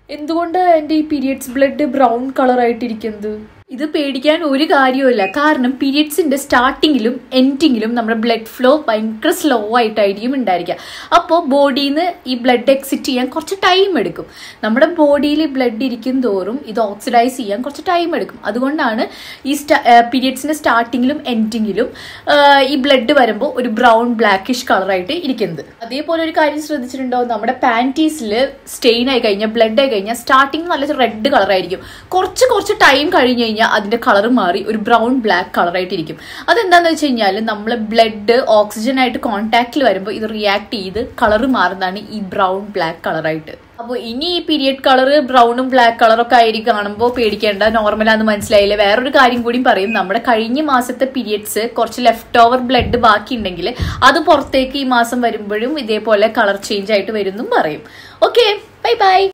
എന്തുകൊണ്ട് എൻ്റെ ഈ പീരിയഡ്സ് ബ്ലഡ് ബ്രൗൺ കളർ ആയിട്ടിരിക്കുന്നത് ഇത് പേടിക്കാൻ ഒരു കാര്യവുമില്ല കാരണം പീരിയഡ്സിന്റെ സ്റ്റാർട്ടിങ്ങിലും എൻഡിങ്ങിലും നമ്മുടെ ബ്ലഡ് ഫ്ലോ ഭയങ്കര സ്ലോ ആയിട്ടായിരിക്കും ഉണ്ടായിരിക്കുക അപ്പോൾ ബോഡിയിൽ നിന്ന് ഈ ബ്ലഡ് എക്സിറ്റ് ചെയ്യാൻ കുറച്ച് ടൈം എടുക്കും നമ്മുടെ ബോഡിയിൽ ബ്ലഡ് ഇരിക്കും തോറും ഇത് ഓക്സിഡൈസ് ചെയ്യാൻ കുറച്ച് ടൈം എടുക്കും അതുകൊണ്ടാണ് ഈ പീരിയഡ്സിന്റെ സ്റ്റാർട്ടിങ്ങിലും എൻഡിങ്ങിലും ഈ ബ്ലഡ് വരുമ്പോൾ ഒരു ബ്രൗൺ ബ്ലാക്കിഷ് കളറായിട്ട് ഇരിക്കുന്നത് അതേപോലെ ഒരു കാര്യം ശ്രദ്ധിച്ചിട്ടുണ്ടോ നമ്മുടെ പാൻറ്റീസിൽ സ്റ്റെയിൻ ആയി കഴിഞ്ഞാൽ ബ്ലഡ് ആയി കഴിഞ്ഞാൽ സ്റ്റാർട്ടിങ് നല്ല റെഡ് കളറായിരിക്കും കുറച്ച് കുറച്ച് ടൈം കഴിഞ്ഞ് കഴിഞ്ഞാൽ അതിന്റെ കളർ മാറി ഒരു ബ്രൗൺ ബ്ലാക്ക് കളറായിട്ടിരിക്കും അതെന്താണെന്ന് വെച്ച് കഴിഞ്ഞാൽ നമ്മൾ ബ്ലഡ് ഓക്സിജൻ ആയിട്ട് കോൺടാക്റ്റിൽ വരുമ്പോൾ ഇത് റിയാക്ട് ചെയ്ത് കളർ മാറുന്നതാണ് ഈ ബ്രൗൺ ബ്ലാക്ക് കളറായിട്ട് അപ്പോൾ ഇനി ഈ പീരിയഡ് കളർ ബ്രൗണും ബ്ലാക്ക് കളറൊക്കെ ആയിരിക്കും കാണുമ്പോൾ പേടിക്കേണ്ട നോർമലാന്ന് മനസ്സിലായില്ലേ വേറൊരു കാര്യം കൂടി പറയും നമ്മുടെ കഴിഞ്ഞ മാസത്തെ പീരിയഡ്സ് കുറച്ച് ലെഫ്റ്റ് ഓവർ ബ്ലഡ് ബാക്കി ഉണ്ടെങ്കിൽ അത് പുറത്തേക്ക് ഈ മാസം വരുമ്പോഴും ഇതേപോലെ കളർ ചേഞ്ച് ആയിട്ട് വരുന്നും പറയും ഓക്കെ ബൈ ബൈ